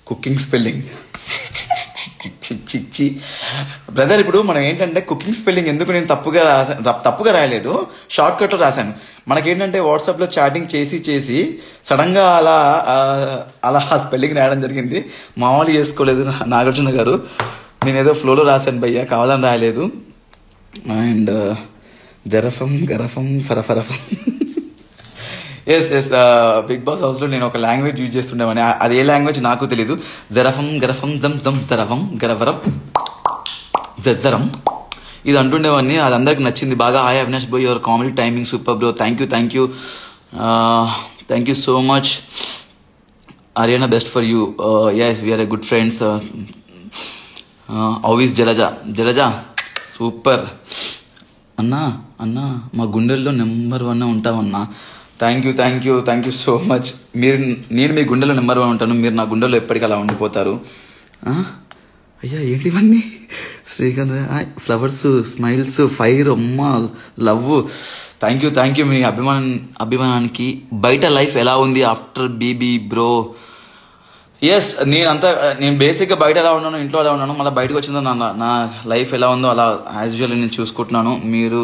Cooking spelling చిచ్చి brother ఇప్పుడు మనం ఏంటంటే కుకింగ్ స్పెల్లింగ్ ఎందుకు నేను తప్పుగా రాసా ర- తప్పుగా రాయలేదు షార్ట్ కట్ లో రాశాను మనకేంటంటే వాట్సాప్ లో చాటింగ్ చేసి చేసి సడన్ గా అలా ఆ, అలా స్పెల్లింగ్ రాయడం జరిగింది మామూలు చేసుకోలేదు నా- నాగార్జున గారు నేను ఏదో ఫ్లోలో రాశాను భయ్య కావాలని రాయలేదు అండ్ జరఫం గరఫం ఫరఫరఫం ఎస్ ఎస్ బిగ్ బాస్ హౌస్ లో నేను ఒక లాంగ్వేజ్ యూజ్ చేస్తుండేవాని ఆ- అది ఏ లాంగ్వేజ్ నాకు తెలీదు జరఫం గరఫం జం జం జరఫం గరవరం జజ్జరం ఇది అంటుండేవాడిని అది అందరికి నచ్చింది బాగా hi Avinash bro your comedy timing super bro thank you thank you thank you so much Ariana, best for you. Uh, yes, we are a good friends. Uh, uh, always Jalaja Jalaja super అన్నా అన్నా మా గుండెల్లో నెంబర్ వన్ ఉంటామన్నా thank you thank you thank you so much మీరు నేను మీ గుండెలో number one ఉంటాను మీరు నా గుండెల్లో ఎప్పటికీ అలా ఉండిపోతారు ఆ? అయ్యా ఏంటి ఇవన్నీ శ్రీకాంత్ ఫ్లవర్స్ స్మైల్స్ ఫైర్ అమ్మ love thank you thank you మీ అభిమాన్ అభిమానానికి బయట లైఫ్ ఎలా ఉంది ఆఫ్టర్ బీబీ బ్రో ఎస్ నేను అంతా నేను బేసిక్గా బయట ఎలా ఉన్నాను ఇంట్లో ఎలా ఉన్నాను మళ్ళీ బయటకు వచ్చిందో నా నా లైఫ్ ఎలా ఉందో అలా యాజ్ యూజువల్ నేను చూసుకుంటున్నాను మీరు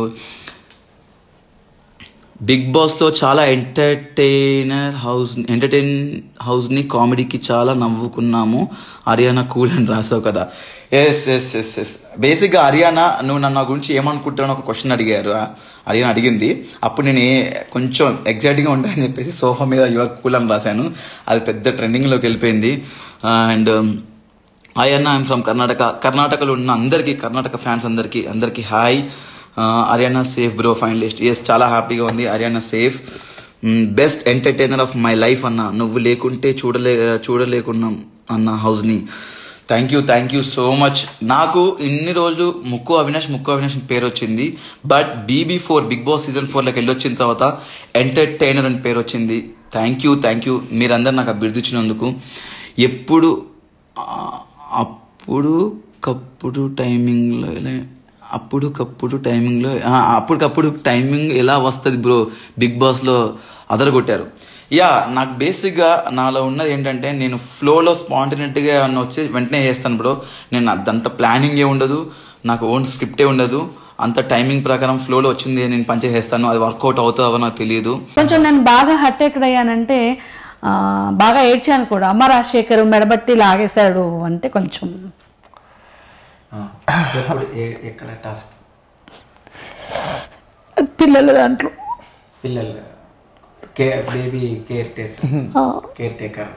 బిగ్ బాస్ లో చాలా ఎంటర్టైనర్ హౌస్ ఎంటర్టైన్ హౌస్ ని కామెడీకి చాలా నవ్వుకున్నాము హర్యానా కూల్ అని రాసావు కదా yes yes yes yes basic గా హర్యానా నువ్వు నన్ను నా గురించి ఏమనుకుంటావు ఒక క్వశ్చన్ అడిగారు హర్యానా అడిగింది అప్పుడు నేను ఏ- కొంచెం ఎగ్జైటింగ్ గా ఉంటాయని చెప్పేసి సోఫా మీద యువర్ కూల్ అని రాశాను అది పెద్ద ట్రెండింగ్ లోకి వెళ్ళిపోయింది అండ్ హాయ్ అన్న ఐఎమ్ ఫ్రమ్ కర్ణాటక కర్ణాటకలో ఉన్న అందరికీ కర్ణాటక ఫ్యాన్స్ అందరికీ అందరికీ hi Haryana safe bro finalists చాలా హ్యాపీగా ఉంది Haryana safe best entertainer of my life అన్న నువ్వు లేకుంటే చూడలే చూడలేకున్నాం అన్న హౌస్ని thank you thank you so much నాకు ఇన్ని రోజులు ముక్కు అవినాష్ ముక్కు అవినాష్ అని పేరు వచ్చింది but BB four Bigg Boss season ఫోర్లోకి వెళ్ళి వచ్చిన తర్వాత ఎంటర్టైనర్ అని పేరు వచ్చింది థ్యాంక్ యూ థ్యాంక్ యూ మీరందరూ నాకు ఆ బిరుదు ఇచ్చినందుకు ఎప్పుడు ఆ, అప్పుడు కప్పుడు టైమింగ్లో ఎలా- అప్పుడు కప్పుడు టైమింగ్లో ఆ, అప్పటికప్పుడు టైమింగ్ ఎలా వస్తుంది బ్రో బిగ్ బాస్లో అదరగొట్టారు యా నాకు బేసిక్గా నాలో ఉన్నది ఏంటంటే నేను ఫ్లోలో స్పాంటినిటీగా వచ్చి వెంటనే చేస్తాను బ్రో నేను అదంత ప్లానింగ్ ఏ ఉండదు నాకు ఓన్ స్క్రిప్టే ఉండదు అంత టైమింగ్ ప్రకారం ఫ్లోలో వచ్చింది నేను పనిచేసేస్తాను అది వర్కౌట్ అవుతుందో నాకు తెలియదు కొంచెం నేను బాగా హర్ట్ ఎక్కడయ్యానంటే ఆ, బాగా ఏడ్చాను కూడా అమ్మ రాజశేఖర్ మెడబట్టి లాగేశాడు అంటే కొంచెం ఎక్కడ టాస్క్ పిల్లల దాంట్లో పిల్లలు కేర్ బేబీ కేర్ టేకర్ ఆ, కేర్ టేకర్